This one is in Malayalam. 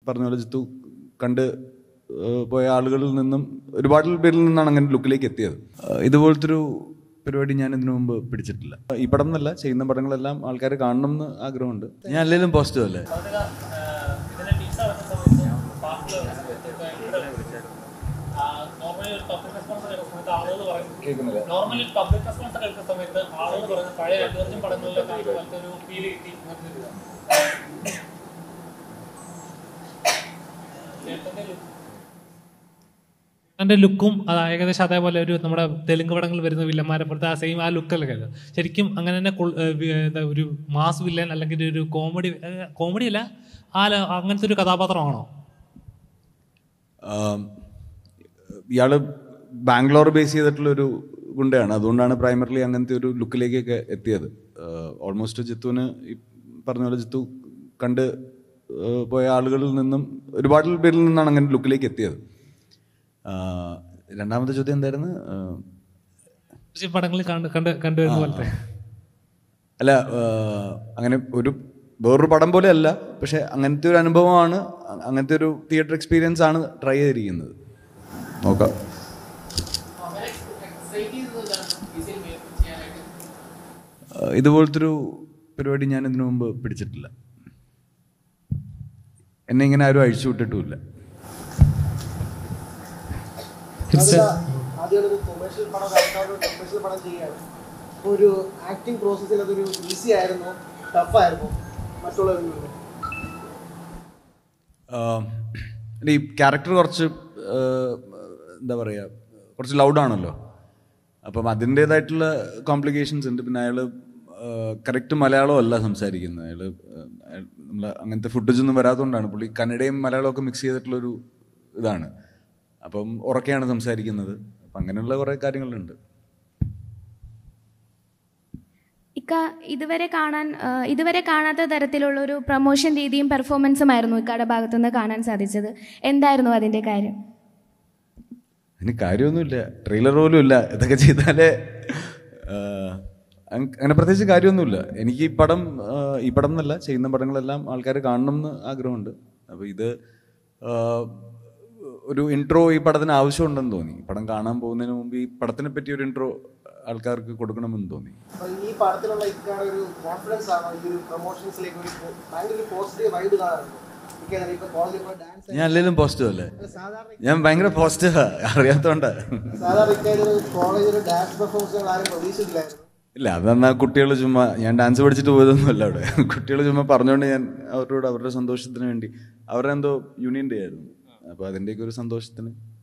പറഞ്ഞ പോലെ ജിത്തു കണ്ട് ഏഹ്, പോയ ആളുകളിൽ നിന്നും ഒരുപാട് പേരിൽ നിന്നാണ് അങ്ങനെ ലുക്കിലേക്ക് എത്തിയത് ഏഹ്, ഇതുപോലത്തെ ഒരു പരിപാടി ഞാൻ ഇതിനു മുമ്പ് പിടിച്ചിട്ടില്ല ഈ പടം എന്നല്ല ചെയ്യുന്ന പടങ്ങളെല്ലാം ആൾക്കാർ കാണണം എന്ന് ആഗ്രഹമുണ്ട് ഞാൻ അല്ലെങ്കിലും പോസിറ്റീവ് അല്ലേ ഇതിന്റെ ടീച്ചർ ഇറക്കുന്ന സമയത്ത് പാർട്ടിൽ നോർമലി ഒരു പബ്ലിക് റെസ്പോൺസ് എടുക്കുന്ന സമയത്ത് ആളുകൾ പറയും നോർമലി പബ്ലിക് റെസ്പോൺസ് ഒക്കെ എടുക്കുന്ന സമയത്ത് ആളുകൾ പറയുന്ന പഴയ അൽഗോറിതം പടങ്ങളിലൊക്കെ ആയിട്ട് പോലത്തെ ഒരു ഫീൽ കിട്ടി എൻ്റെ ലുക്കും അത് ഏകദേശം അതേപോലെ ഒരു നമ്മുടെ തെലുങ്ക് പടങ്ങളിൽ വരുന്ന വില്ലന്മാരെ പോലത്തെ ആ സെയിം ആ ലുക്കല്ലേ ഇത് ശരിക്കും അങ്ങനെ തന്നെ കൊൾ- ഏഹ് വി- എന്താ ഒരു മാസ് വില്ലൻ അല്ലെങ്കിൽ ഒരു കോമഡി കോമഡി അല്ല ആ ല- അങ്ങനത്തെ ഒരു കഥാപാത്രമാണോ ആം, ഇയാള് ബാംഗ്ലൂർ ബേസ് ചെയ്തിട്ടുള്ള ഒരു ഗുണ്ടയാണ് അതുകൊണ്ടാണ് പ്രൈമറിലി അങ്ങനത്തെ ഒരു ലുക്കിലേക്കൊക്കെ എത്തിയത് ഓൾമോസ്റ്റ് ജിത്തുവിന് ഈ പറഞ്ഞ പോലെ ജിത്തു കണ്ട് ഏഹ്, പോയ ആളുകളിൽ നിന്നും ഒരുപാട് പേരിൽ നിന്നാണ് അങ്ങനെ ലുക്കിലേക്ക് എത്തിയത് ആ, രണ്ടാമത്തെ ചോദ്യം എന്തായിരുന്നു ആ, ഈ പടങ്ങളിൽ കണ്ട് കണ്ട് കണ്ടുവരുന്ന പോലത്തെ അല്ല ആ, അങ്ങനെ ഒരു വേറൊരു പടം പോലെ അല്ല പക്ഷെ അങ്ങനത്തെ ഒരു അനുഭവമാണ് അ- അങ്ങനത്തെ ഒരു തിയേറ്റർ എക്സ്പീരിയൻസ് ആണ് ട്രൈ ചെയ്തിരിക്കുന്നത് നോക്കാം ആ, ഇതുപോലത്തെ ഒരു പരിപാടി ഞാൻ ഇതിനു മുമ്പ് പിടിച്ചിട്ടില്ല എന്നെ ഇങ്ങനെ ആരും അഴിച്ചു വിട്ടിട്ടുമില്ല ആദ്യം ഒരു കൊമേഴ്ഷ്യൽ പടം രണ്ടാമത് കൊമേഴ്ഷ്യൽ പടം ചെയ്യാണ് അപ്പോൾ ഒരു ആക്ടിങ് പ്രോസസ്സിൽ അതൊരു ഈസി ആയിരുന്നു ടഫായിരുന്നു മറ്റുള്ളവരിൽ നിന്ന് ആഹ് ഈ ക്യാരക്ടർ കുറച്ച് ആഹ് എന്താ പറയുക കുറച്ച് ലൗഡാണല്ലോ അപ്പം അതിൻ്റേതായിട്ടുള്ള കോംപ്ലിക്കേഷൻസ് ഉണ്ട് പിന്നെ അയാൾ കറക്റ്റ് മലയാളം അല്ല സംസാരിക്കുന്നത് അയാൾ നമ്മൾ അങ്ങനത്തെ ഫുട്ടേജ് ഒന്നും വരാത്തതുകൊണ്ടാണ് പുള്ളി കന്നഡയും മലയാളവും ഒക്കെ മിക്സ് ചെയ്തിട്ടുള്ളൊരു ഇതാണ് അപ്പം ഉറക്കെയാണ് സംസാരിക്കുന്നത് അപ്പം അങ്ങനെയുള്ള കുറേ കാര്യങ്ങളുണ്ട് ഇക്ക ഇതുവരെ കാണാൻ ആ, ഇതുവരെ കാണാത്ത തരത്തിലുള്ള ഒരു പ്രൊമോഷൻ രീതിയും പെർഫോമൻസും ആയിരുന്നു ഇക്കയുടെ ഭാഗത്തുനിന്ന് കാണാൻ സാധിച്ചത് എന്തായിരുന്നു അതിൻ്റെ കാര്യം അതിന് കാര്യമൊന്നുമില്ല ട്രെയിലർ പോലും ഇല്ല ഇതൊക്കെ ചെയ്താലേ ആഹ്, അങ്- അങ്ങനെ പ്രത്യേകിച്ച് കാര്യമൊന്നുമില്ല എനിക്ക് ഈ പടം ആഹ്, ഈ പടം എന്നല്ല ചെയ്യുന്ന പടങ്ങളെല്ലാം ആൾക്കാർ കാണണം എന്ന് ആഗ്രഹമുണ്ട് അപ്പോൾ ഇത് ആഹ്, ഒരു ഇൻട്രോ ഈ പടത്തിന് ആവശ്യമുണ്ടെന്ന് തോന്നി ഈ പടം കാണാൻ പോകുന്നതിന് മുമ്പ് ഈ പടത്തിനെ പറ്റി ഒരു ഇൻട്രോ ആൾക്കാർക്ക് കൊടുക്കണമെന്ന് തോന്നി അപ്പോൾ ഈ പടത്തിലുള്ള ഇക്കാടെ ഒരു കോൺഫിഡൻസ് ആണോ ഈ ഒരു പ്രൊമോഷൻസിലേക്ക് ഒരു പോ- ഭയങ്കര ഒരു പോസിറ്റീവ് വൈബ് കാണാറുണ്ട് ഇക്കാതെ ഇപ്പോൾ കോളേജിൽ പോയി ഡാൻസ് ഞാൻ അല്ലെങ്കിലും പോസിറ്റീവ് അല്ലേ സാധാരണ ഞാൻ ഭയങ്കര പോസിറ്റീവാ അറിയാത്തോണ്ടാ സാധാരണ ഇക്കാതെ ഒരു കോളേജിൽ ഡാൻസ് പെർഫോമൻസുകൾ ആരും പ്രതീക്ഷിച്ചില്ലായിരുന്നു ഇല്ല അതെന്നാ കുട്ടികൾ ചുമ്മാ ഞാൻ ഡാൻസ് പഠിച്ചിട്ട് പോയതൊന്നുമല്ല അവിടെ കുട്ടികൾ ചുമ്മാ പറഞ്ഞുകൊണ്ട് ഞാൻ അവരോട് അവരുടെ സന്തോഷത്തിന് വേണ്ടി അവരുടെ എന്തോ യൂണിയൻ ഡേ ആയിരുന്നു അപ്പോൾ അതിൻ്റെയൊക്കെ ഒരു സന്തോഷത്തിന്